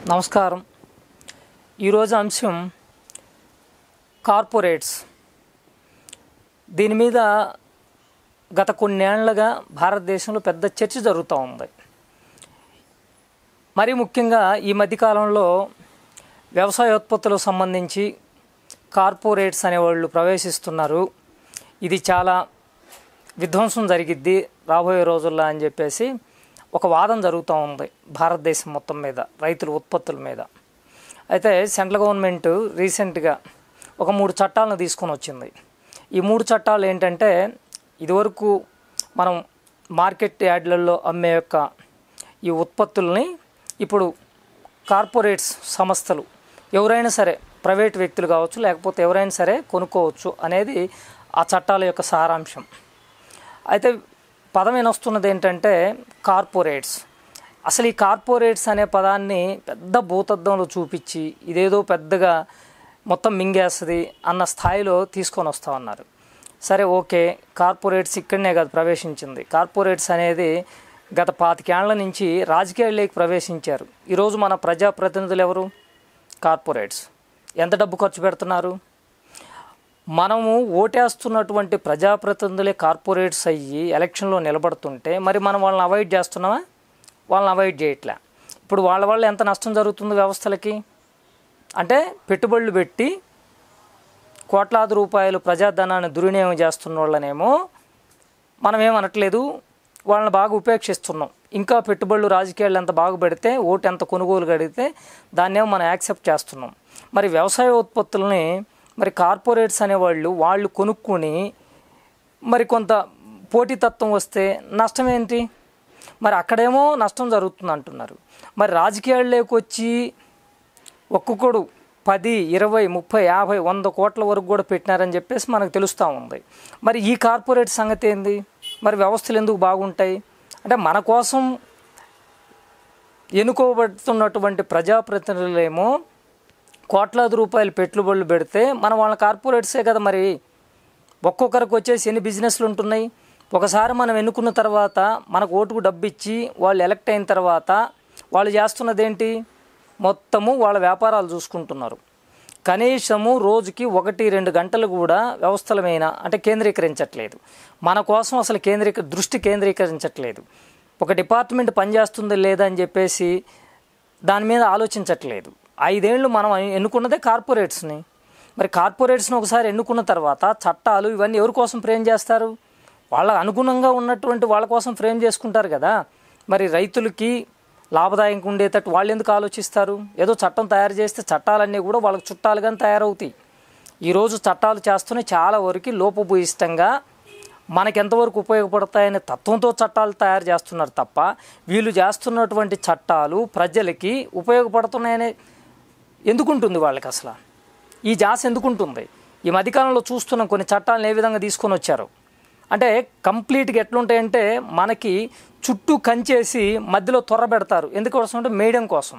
నమస్కారం ఈరోజు అంశం కార్పొరేట్స్ దీని మీద గత కొన్నేళ్లుగా భారతదేశంలో పెద్ద చర్చ జరుగుతూ ఉంది మరీ ముఖ్యంగా ఈ మధ్యకాలంలో వ్యవసాయోత్పత్తులకు సంబంధించి కార్పొరేట్స్ అనేవాళ్ళు ప్రవేశిస్తున్నారు ఇది చాలా విధ్వంసం జరిగిద్ది రాబోయే రోజుల్లో అని చెప్పేసి ఒక వాదన జరుగుతూ ఉంది భారతదేశం మొత్తం మీద రైతుల ఉత్పత్తుల మీద అయితే సెంట్రల్ గవర్నమెంట్ రీసెంట్గా ఒక మూడు చట్టాలను తీసుకొని వచ్చింది ఈ మూడు చట్టాలు ఏంటంటే ఇదివరకు మనం మార్కెట్ యార్డ్లలో అమ్మే యొక్క ఈ ఉత్పత్తుల్ని ఇప్పుడు కార్పొరేట్స్ సంస్థలు ఎవరైనా సరే ప్రైవేట్ వ్యక్తులు కావచ్చు లేకపోతే ఎవరైనా సరే కొనుక్కోవచ్చు అనేది ఆ చట్టాల యొక్క సారాంశం అయితే పదం వినొస్తున్నది ఏంటంటే కార్పొరేట్స్ అసలు ఈ కార్పొరేట్స్ అనే పదాన్ని పెద్ద భూతద్దంలో చూపించి ఇదేదో పెద్దగా మొత్తం మింగేస్తుంది అన్న స్థాయిలో తీసుకొని వస్తా ఉన్నారు సరే ఓకే కార్పొరేట్స్ ఇక్కడనే కాదు ప్రవేశించింది కార్పొరేట్స్ అనేది గత పాతికేళ్ల నుంచి రాజకీయాల్లోకి ప్రవేశించారు ఈరోజు మన ప్రజాప్రతినిధులు ఎవరు కార్పొరేట్స్ ఎంత డబ్బు ఖర్చు పెడుతున్నారు మనము ఓటేస్తున్నటువంటి ప్రజాప్రతినిధులే కార్పొరేట్స్ అయ్యి ఎలక్షన్లో నిలబడుతుంటే మరి మనం వాళ్ళని అవాయిడ్ చేస్తున్నామా వాళ్ళని అవాయిడ్ చేయట్లే ఇప్పుడు వాళ్ళ వల్ల ఎంత నష్టం జరుగుతుంది వ్యవస్థలకి అంటే పెట్టుబడులు పెట్టి కోట్లాది రూపాయలు ప్రజాధనాన్ని దుర్వినియోగం చేస్తున్న వాళ్ళనేమో మనం ఏమనట్లేదు వాళ్ళని బాగా ఉపేక్షిస్తున్నాం ఇంకా పెట్టుబడులు రాజకీయాలు ఎంత బాగు పెడితే ఓటు ఎంత కొనుగోలు గడిగితే దాన్నేమో మనం యాక్సెప్ట్ చేస్తున్నాం మరి వ్యవసాయ ఉత్పత్తుల్ని మరి కార్పొరేట్స్ అనేవాళ్ళు వాళ్ళు కొనుక్కొని మరి కొంత పోటీతత్వం వస్తే నష్టం ఏంటి మరి అక్కడేమో నష్టం జరుగుతుంది అంటున్నారు మరి రాజకీయాల్లోకి వచ్చి ఒక్కొక్కడు పది ఇరవై ముప్పై యాభై వంద కోట్ల వరకు కూడా పెట్టినారని చెప్పేసి మనకు తెలుస్తూ ఉంది మరి ఈ కార్పొరేట్ సంగతి ఏంది మరి వ్యవస్థలు ఎందుకు బాగుంటాయి అంటే మన కోసం ఎన్నుకోబడుతున్నటువంటి ప్రజాప్రతినిధులేమో కోట్లాది రూపాయలు పెట్టుబడులు పెడితే మన వాళ్ళ కార్పొరేట్సే కదా మరి ఒక్కొక్కరికి వచ్చేసి ఎన్ని బిజినెస్లు ఉంటున్నాయి ఒకసారి మనం ఎన్నుకున్న తర్వాత మనకు ఓటుకు డబ్బు ఇచ్చి వాళ్ళు ఎలక్ట్ అయిన తర్వాత వాళ్ళు చేస్తున్నది ఏంటి మొత్తము వాళ్ళ వ్యాపారాలు చూసుకుంటున్నారు కనీసము రోజుకి ఒకటి రెండు గంటలు కూడా వ్యవస్థల మీద అంటే కేంద్రీకరించట్లేదు మన కోసం అసలు కేంద్రీక దృష్టి కేంద్రీకరించట్లేదు ఒక డిపార్ట్మెంట్ పనిచేస్తుందో లేదా అని చెప్పేసి దాని మీద ఆలోచించట్లేదు ఐదేళ్ళు మనం ఎన్నుకున్నదే కార్పొరేట్స్ని మరి కార్పొరేట్స్ని ఒకసారి ఎన్నుకున్న తర్వాత చట్టాలు ఇవన్నీ ఎవరి కోసం ఫ్రేమ్ చేస్తారు వాళ్ళ అనుగుణంగా ఉన్నటువంటి వాళ్ళ కోసం ఫ్రేమ్ చేసుకుంటారు కదా మరి రైతులకి లాభదాయకంగా ఉండేటట్టు వాళ్ళు ఎందుకు ఆలోచిస్తారు ఏదో చట్టం తయారు చేస్తే చట్టాలన్నీ కూడా వాళ్ళకి చుట్టాలుగానే తయారవుతాయి ఈరోజు చట్టాలు చేస్తూనే చాలా వరకు లోపభూయిష్టంగా మనకి ఎంతవరకు ఉపయోగపడతాయనే తత్వంతో చట్టాలు తయారు చేస్తున్నారు తప్ప వీళ్ళు చేస్తున్నటువంటి చట్టాలు ప్రజలకి ఉపయోగపడుతున్నాయనే ఎందుకుంటుంది వాళ్ళకి అసలు ఈ జాస ఎందుకుంటుంది ఈ మధ్యకాలంలో చూస్తున్నాం కొన్ని చట్టాలను ఏ విధంగా తీసుకొని వచ్చారు అంటే కంప్లీట్గా ఎట్లుంటాయంటే మనకి చుట్టూ కంచేసి మధ్యలో త్వర పెడతారు ఎందుకోసం అంటే మేయడం కోసం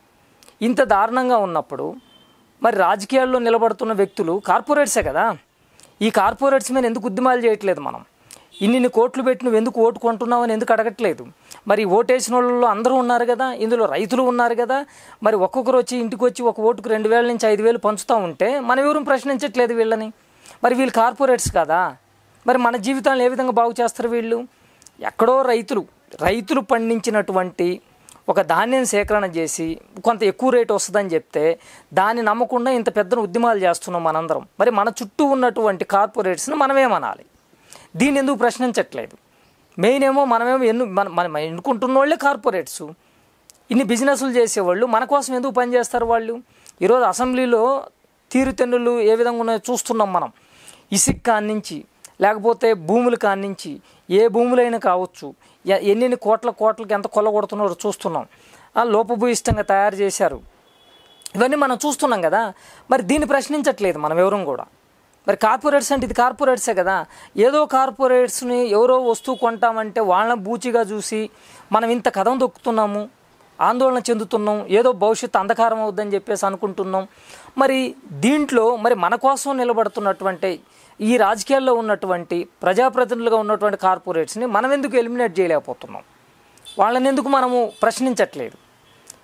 ఇంత దారుణంగా ఉన్నప్పుడు మరి రాజకీయాల్లో నిలబడుతున్న వ్యక్తులు కార్పొరేట్సే కదా ఈ కార్పొరేట్స్ మీద ఎందుకు ఉద్యమాలు చేయట్లేదు మనం ఇన్ని కోట్లు పెట్టి నువ్వు ఎందుకు ఓటు కొంటున్నావు అని ఎందుకు అడగట్లేదు మరి ఓటేసిన వాళ్ళు అందరూ ఉన్నారు కదా ఇందులో రైతులు ఉన్నారు కదా మరి ఒక్కొక్కరు వచ్చి ఇంటికి వచ్చి ఒక ఓటుకు రెండు వేల నుంచి ఐదు వేలు పంచుతూ ఉంటే మనం ఎవరు ప్రశ్నించట్లేదు వీళ్ళని మరి వీళ్ళు కార్పొరేట్స్ కదా మరి మన జీవితాలను ఏ విధంగా బాగు చేస్తారు వీళ్ళు ఎక్కడో రైతులు రైతులు పండించినటువంటి ఒక ధాన్యం సేకరణ చేసి కొంత ఎక్కువ రేటు వస్తుందని చెప్తే దాన్ని నమ్మకుండా ఇంత పెద్ద ఉద్యమాలు చేస్తున్నాం మనందరం మరి మన చుట్టూ ఉన్నటువంటి కార్పొరేట్స్ని మనమేమనాలి దీన్ని ఎందుకు ప్రశ్నించట్లేదు మెయిన్ ఏమో మనమేమో ఎన్ను మన మనం ఎన్నుకుంటున్న వాళ్ళే కార్పొరేట్స్ ఇన్ని బిజినెస్లు చేసేవాళ్ళు మన కోసం ఎందుకు పనిచేస్తారు వాళ్ళు ఈరోజు అసెంబ్లీలో తీరుతెన్నులు ఏ విధంగా ఉన్నాయో చూస్తున్నాం మనం ఇసుక కానించి లేకపోతే భూములు కానించి ఏ భూములైనా కావచ్చు ఎ- ఎన్నెన్ని కోట్ల కోట్లకి ఎంత కొల్లగొడుతున్నారో చూస్తున్నాం ఆ, లోపభూయిష్టంగా తయారు చేశారు ఇవన్నీ మనం చూస్తున్నాం కదా మరి దీన్ని ప్రశ్నించట్లేదు మనం ఎవరం కూడా మరి కార్పొరేట్స్ అంటే ఇది కార్పొరేట్సే కదా ఏదో కార్పొరేట్స్ని ఎవరో వస్తువు కొంటామంటే వాళ్ళని బూచిగా చూసి మనం ఇంత కథం దొక్కుతున్నాము ఆందోళన చెందుతున్నాం ఏదో భవిష్యత్తు అంధకారం అవుద్దని చెప్పేసి అనుకుంటున్నాం మరి దీంట్లో మరి మన కోసం నిలబడుతున్నటువంటి ఈ రాజకీయాల్లో ఉన్నటువంటి ప్రజాప్రతినిధులుగా ఉన్నటువంటి కార్పొరేట్స్ని మనం ఎందుకు ఎలిమినేట్ చేయలేకపోతున్నాం వాళ్ళని ఎందుకు మనము ప్రశ్నించట్లేదు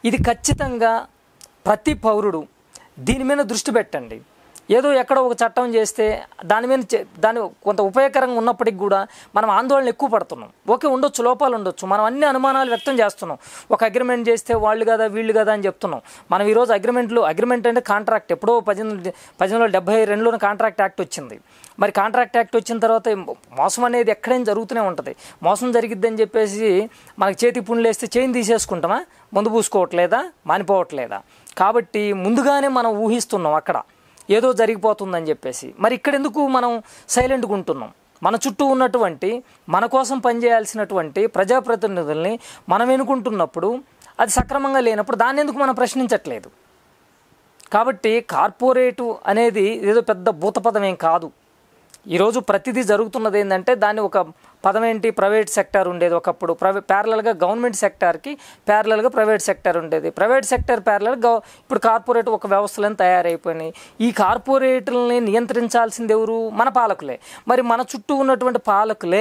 ఇది ఖచ్చితంగా ప్రతి పౌరుడు దీని మీద దృష్టి పెట్టండి ఏదో ఎక్కడో ఒక చట్టం చేస్తే దాని మీద చే- దాని కొంత ఉపయోగకరంగా ఉన్నప్పటికి కూడా మనం ఆందోళన ఎక్కువ పడుతున్నాం ఓకే ఉండొచ్చు లోపాలు ఉండొచ్చు మనం అన్ని అనుమానాలు వ్యక్తం చేస్తున్నాం ఒక అగ్రిమెంట్ చేస్తే వాళ్ళు కదా వీళ్ళు కదా అని చెప్తున్నాం మనం ఈరోజు అగ్రిమెంట్లు అగ్రిమెంట్ అంటే కాంట్రాక్ట్ ఎప్పుడో పద్దెనిమిది పద్దెనిమిది వందల డెబ్బై రెండులోనే కాంట్రాక్ట్ యాక్ట్ వచ్చింది మరి కాంట్రాక్ట్ యాక్ట్ వచ్చిన తర్వాత మోసం అనేది ఎక్కడైనా జరుగుతూనే ఉంటుంది మోసం జరిగిద్దని చెప్పేసి మనకి చేతి పుండ్లు వేస్తే చేయిని తీసేసుకుంటామా ముందు పూసుకోవట్లేదా మానిపోవట్లేదా కాబట్టి ముందుగానే మనం ఊహిస్తున్నాం అక్కడ ఏదో జరిగిపోతుందని చెప్పేసి మరి ఇక్కడ ఎందుకు మనం సైలెంట్గా ఉంటున్నాం మన చుట్టూ ఉన్నటువంటి మన కోసం పనిచేయాల్సినటువంటి ప్రజాప్రతినిధుల్ని మనం ఎన్నుకుంటున్నప్పుడు అది సక్రమంగా లేనప్పుడు దాన్ని ఎందుకు మనం ప్రశ్నించట్లేదు కాబట్టి కార్పొరేటు అనేది ఏదో పెద్ద భూత పదం ఏం కాదు ఈరోజు ప్రతిదీ జరుగుతున్నది ఏంటంటే దాన్ని ఒక పదం ఏంటి ప్రైవేట్ సెక్టార్ ఉండేది ఒకప్పుడు ప్రైవేట్ ప్యారలల్గా గవర్నమెంట్ సెక్టార్కి ప్యారలల్గా ప్రైవేట్ సెక్టార్ ఉండేది ప్రైవేట్ సెక్టార్ ప్యారలల్ గవ ఇప్పుడు కార్పొరేట్ ఒక వ్యవస్థలను తయారైపోయినాయి ఈ కార్పొరేట్లని నియంత్రించాల్సింది ఎవరు మన పాలకులే మరి మన చుట్టూ ఉన్నటువంటి పాలకులే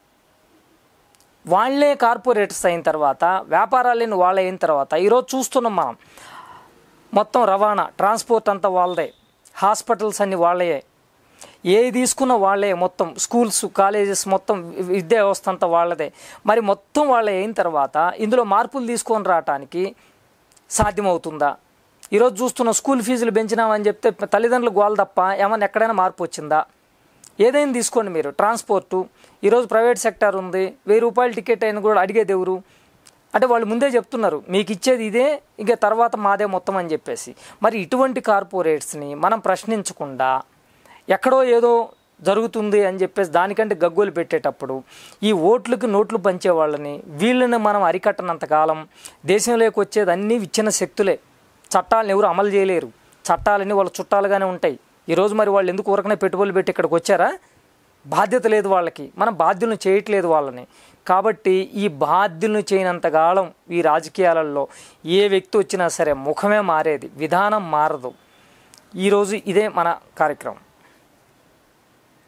వాళ్ళే కార్పొరేటర్స్ అయిన తర్వాత వ్యాపారాలని వాళ్ళే అయిన తర్వాత ఈరోజు చూస్తున్నాం మనం మొత్తం రవాణా ట్రాన్స్పోర్ట్ అంతా వాళ్ళదే హాస్పిటల్స్ అన్ని వాళ్ళయే ఏది తీసుకున్న వాళ్ళే మొత్తం స్కూల్స్ కాలేజెస్ మొత్తం వి- విద్యా వ్యవస్థ అంతా వాళ్ళదే మరి మొత్తం వాళ్ళే అయిన తర్వాత ఇందులో మార్పులు తీసుకొని రావటానికి సాధ్యమవుతుందా ఈరోజు చూస్తున్న స్కూల్ ఫీజులు పెంచినామని చెప్తే తల్లిదండ్రులు గోల తప్ప ఏమన్నా ఎక్కడైనా మార్పు వచ్చిందా ఏదైనా తీసుకోండి మీరు ట్రాన్స్పోర్టు ఈరోజు ప్రైవేట్ సెక్టార్ ఉంది వెయ్యి రూపాయల టికెట్ అయినా కూడా అడిగేది ఎవరు అంటే వాళ్ళు ముందే చెప్తున్నారు మీకు ఇచ్చేది ఇదే ఇక తర్వాత మాదే మొత్తం అని చెప్పేసి మరి ఇటువంటి కార్పొరేట్స్ని మనం ప్రశ్నించకుండా ఎక్కడో ఏదో జరుగుతుంది అని చెప్పేసి దానికంటే గగ్గోలు పెట్టేటప్పుడు ఈ ఓట్లకి నోట్లు పంచే వాళ్ళని వీళ్ళని మనం అరికట్టనంత కాలం దేశంలోకి వచ్చేది అన్నీ విచ్చిన శక్తులే చట్టాలను ఎవరు అమలు చేయలేరు చట్టాలన్నీ వాళ్ళ చుట్టాలుగానే ఉంటాయి ఈరోజు మరి వాళ్ళు ఎందుకు ఊరకనే పెట్టుబడులు పెట్టి ఇక్కడికి వచ్చారా బాధ్యత లేదు వాళ్ళకి మనం బాధ్యులను చేయట్లేదు వాళ్ళని కాబట్టి ఈ బాధ్యులను చేయనంత కాలం ఈ రాజకీయాలలో ఏ వ్యక్తి వచ్చినా సరే ముఖమే మారేది విధానం మారదు ఈరోజు ఇదే మన కార్యక్రమం